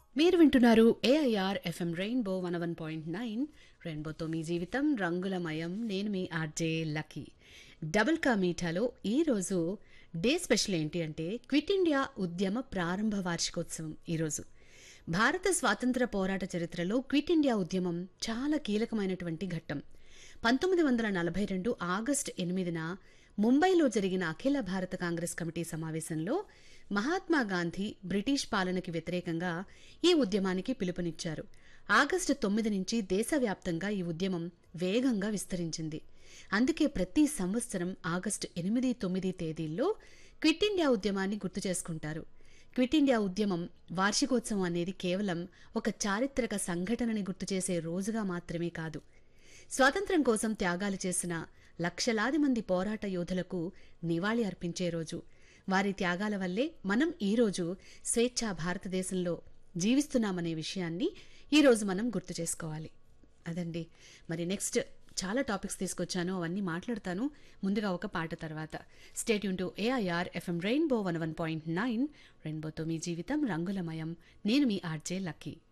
మీరు వింటున్నారు AIR FM rainbow one one point nine రెయిన్బోతో మీ జీవితం రంగులమయం నేను మీ ఆర్జే లక్కీ డబుల్ కా మీఠాలో ఈరోజు డే స్పెషల్ ఏంటి అంటే క్విట్ ఇండియా ఉద్యమ ప్రారంభ వార్షికోత్సవం ఈరోజు భారత స్వాతంత్ర పోరాట చరిత్రలో క్విట్ ఇండియా ఉద్యమం చాలా కీలకమైనటువంటి ఘట్టం పంతొమ్మిది వందల నలభై రెండు ఆగస్టు ఎనిమిదిన ముంబైలో జరిగిన అఖిల భారత కాంగ్రెస్ కమిటీ సమావేశంలో మహాత్మా గాంధీ బ్రిటిష్ పాలనకి వ్యతిరేకంగా ఈ ఉద్యమానికి పిలుపునిచ్చారు ఆగస్టు తొమ్మిది నుంచి దేశవ్యాప్తంగా ఈ ఉద్యమం వేగంగా విస్తరించింది అందుకే ప్రతి సంవత్సరం ఆగస్టు ఎనిమిది తొమ్మిది తేదీల్లో క్విట్ ఇండియా ఉద్యమాన్ని గుర్తు చేసుకుంటారు క్విట్ ఇండియా ఉద్యమం వార్షికోత్సవం అనేది కేవలం ఒక చారిత్రక సంఘటనని గుర్తు చేసే రోజుగా మాత్రమే కాదు స్వాతంత్ర్యం కోసం త్యాగాలు చేసిన లక్షలాది మంది పోరాట యోధులకు నివాళి అర్పించే రోజు వారి త్యాగాల వల్లే మనం ఈరోజు స్వేచ్ఛా భారతదేశంలో జీవిస్తున్నామనే విషయాన్ని ఈరోజు మనం గుర్తు చేసుకోవాలి అదండి మరి నెక్స్ట్ చాలా టాపిక్స్ తీసుకొచ్చాను అవన్నీ మాట్లాడతాను ముందుగా ఒక పాట తర్వాత స్టేట్ యూన్ to AIR FM rainbow one one point nine రెయిన్బోతో మీ జీవితం రంగులమయం నేను మీ ఆర్జే లక్కీ